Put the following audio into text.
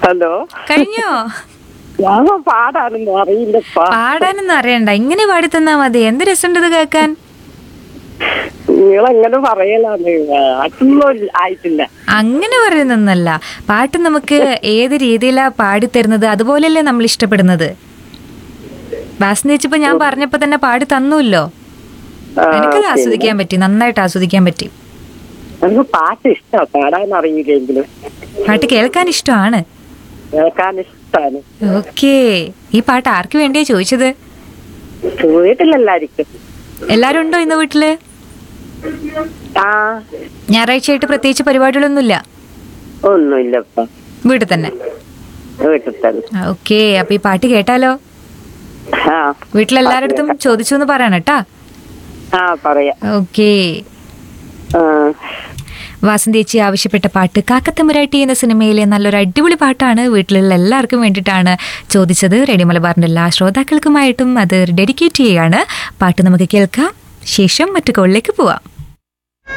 hello കഴിഞ്ഞോ ഞാൻ പാടാനൊന്നും അറിയില്ലപ്പാ പാടാനൊന്നും അറിയണ്ട ഇങ്ങനെ പാടി തന്നാ മതി എന്ത് രസമുണ്ട് ഇത് കേൾക്കാൻ നിങ്ങളെങ്ങനെ പറയലാന്ന് അതൊന്നും ആയിട്ടില്ല അങ്ങനെ പറയുന്നൊന്നല്ല പാട്ട് നമുക്ക് ഏത് രീതിയിലാ പാടിത്തരുന്നത് അതുപോലെയല്ലേ നമ്മൾ ഇഷ്ടപ്പെടുന്നത് വാസനിച്ചപ്പോ ഞാൻ പറഞ്ഞപ്പോ തന്നെ പാടി തന്നുല്ലോ ആ, എനിക്കത് ആസ്വദിക്കാൻ പറ്റി നന്നായിട്ട് ആസ്വദിക്കാൻ പറ്റി എനിക്ക് പാട്ട് ഇഷ്ടമാണ് പാടാൻ അറിയില്ലെങ്കിലും പാട്ട് കേൾക്കാൻ ഇഷ്ടമാണ് കേൾക്കാൻ ഇഷ്ടമാണ് ഓക്കേ ഈ പാട്ട് ആർക്ക് വേണ്ടിയാ ചോദിച്ചത് വീട്ടിലെല്ലാരിക്കും എല്ലാരും ഉണ്ടോ ഇന്ന് വീട്ടില് ആ ഞായറാഴ്ചയായിട്ട് പ്രത്യേകിച്ച് പരിപാടികളൊന്നുമില്ല ഒന്നുമില്ലപ്പാ വീട്ടിൽ തന്നെ വീട്ടിൽ തന്നെ ഓക്കേ അപ്പൊ ഈ പാട്ട് കേട്ടാലോ ആ വീട്ടിലെല്ലാരടുത്തും ചോദിച്ചു എന്ന് പറയണം കേട്ടാ ആ പറയാം ഓക്കേ ആ വാസന്തേച്ചി ആവശ്യപ്പെട്ട പാട്ട് കാക്കത്തമ്പുരാട്ടി എന്ന സിനിമയിലെ നല്ലൊരു അടിപൊളി പാട്ടാണ് വീട്ടിലുള്ള എല്ലാവർക്കും വേണ്ടിയിട്ടാണ് ചോദിച്ചത് റേഡിയോ മലബാറിന്റെ എല്ലാ ശ്രോതാക്കൾക്കുമായിട്ടും അത് ഡെഡിക്കേറ്റ് ചെയ്യാണ് പാട്ട് നമുക്ക് കേൾക്കാം ശേഷം മറ്റു കോളിലേക്ക് പോവാം